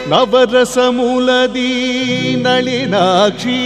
నవరసములది నళినాక్షి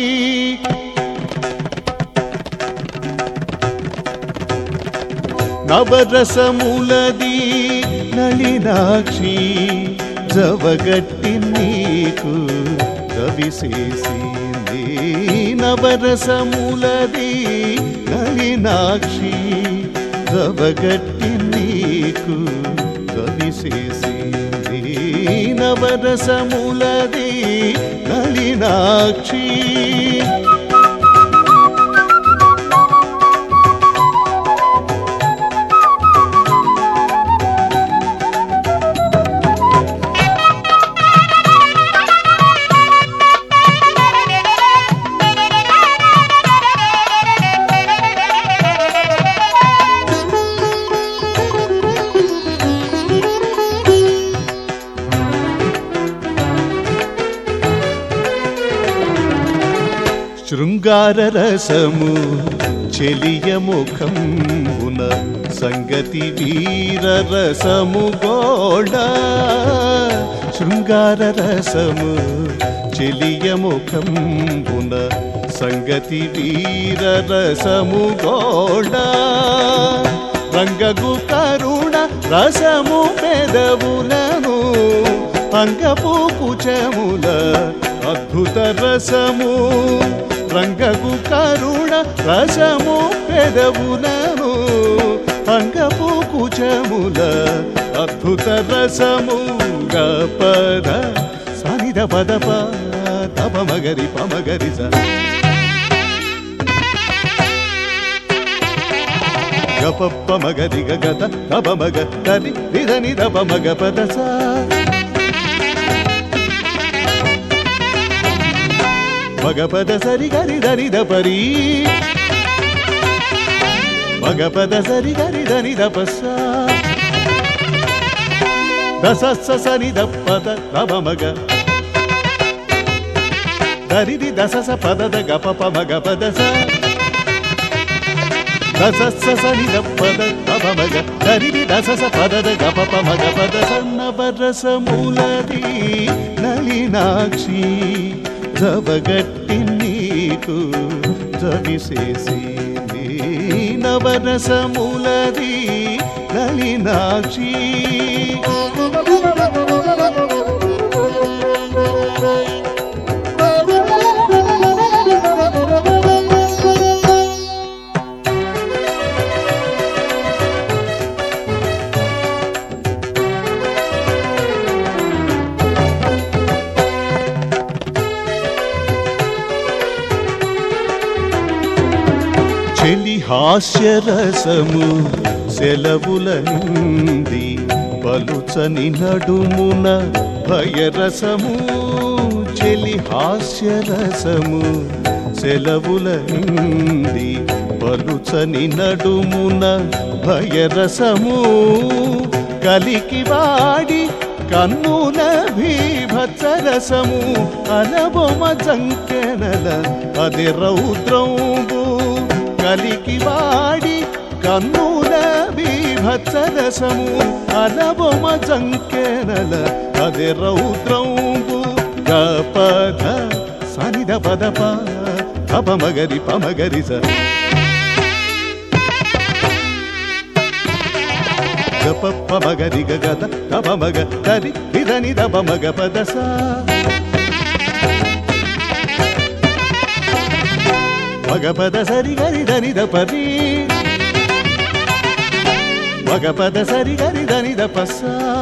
నవరసములది నళినాక్షి జవగట్టి నీకు కవిసేసింది నవరసములది నళినాక్షి జవగట్టి నీకు కవిసేసింది నవరసములది నళినాక్షి శృంగార రసము చెలియ ముఖంబున సంగతి వీర రసము గోళ శృంగార రసము చెలియ ముఖంబున సంగతి వీర రసము గోళ రంగగు కరుణ రసము పెదవులను అంగపు కుచముల అద్భుత రసము రంగగు కరుణ రసము పెదవులను అంగపు కుచముల అద్భుత రసము గపద సనిద పదప తప మగరి పమగరి స గపప్ప మగరి గగత తప మగ తరి నిధని తప మగ పద సా మగపద సరి గరి ధరి దపరి మగపద సరి గరి ధని దపస దసస్స సని దప్పద నవ మగ దరిది దసస పదద గపప మగ పదస దసస్స సని దప్పద నవ మగ దరిది దసస పదద గపప మగ పదస నవరసమూలది నళినాక్షి జవగట్టి నీకు జవిసేసింది నవరసములది నళినాక్షి చెలి హాస్యరసము సెలవుల నుండి పలుచని నడుమున భయరసము చెలి హాస్యరసము సెలవుల నుండి పలుచని నడుమున భయరసము కలికి వాడి కన్నుల భీభత్సరసము అనబొమ జంకెనల అది రౌద్రంబు కలికి వాడి కన్నుల భీభత్సరసము అనబొమ జంకెనల అది రౌద్రంబు గపద సనిద పదప అపమగరి పమగరి స గపప్ప మగరి గగద తప మగ తరి విదని దప మగ పదస మగ పద సరి గరి దని దపరి మగ పద సరి గరి దని దపస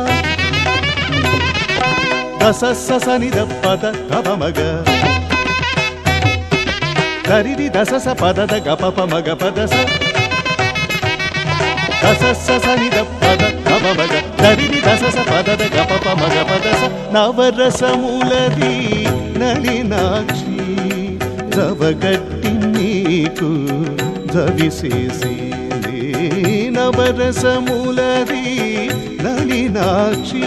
దసస్స సని దపద తప మగ దరిది దసస పదద గపప మగ పదస దసస్స సని దపద తప మగ దరిది దసస పదద గపప మగ పదస నవరసములది నళినాక్షి జవగట్టి నీకు జవిసేసింది నవరసములది నళినాక్షి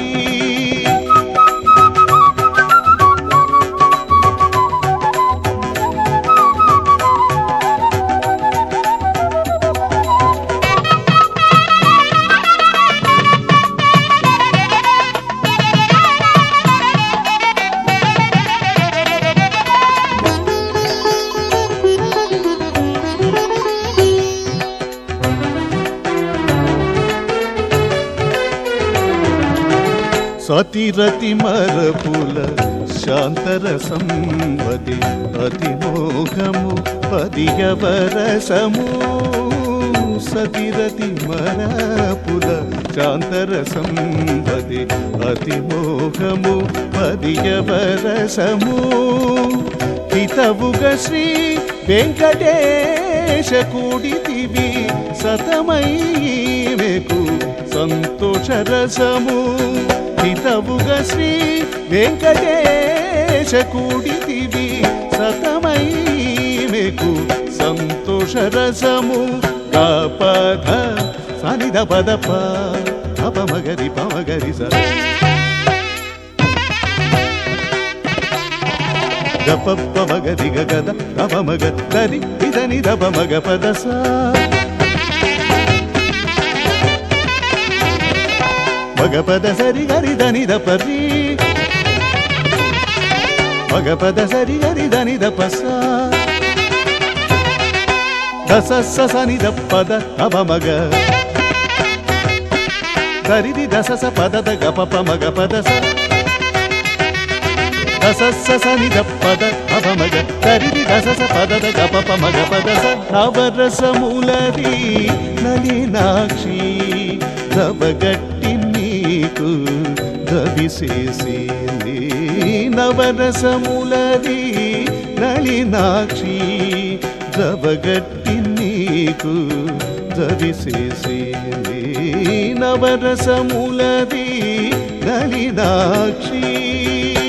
సతిరతి మరపుల శాంతర సంవది అతిమోహము పదియవరసము సతిరతి మరపుల శాంతర సంవది అతిమోహము పదియవరసము హితవుగ శ్రీ వెంకటేశ కూడితివి సతమైకు సంతోషరసము హితవుగ శ్రీ వెంకటేశ కూడితివి సతమైకు సంతోషరసము గపధ సనిద పదప అపమగరి పమగరి స గపప్ప మగరి గగద తప మగ దరి ఇదని దప మగ పదస మగ పద సరి గరి దని దపరి మగ పద సరి గరి దని దపస దస స సని ద పద తప మగ దరిది దస స పద ద గప ప మగ పద స దస సని పద అపమగ తరిది దస పద గప మగ పద నవరసములది నలినాక్షి దబగట్టి నీకు దవిసేసి నవరసములది నలినాక్షి దబగట్టి నీకు దవిసేసి నవరసములది నలినాక్షి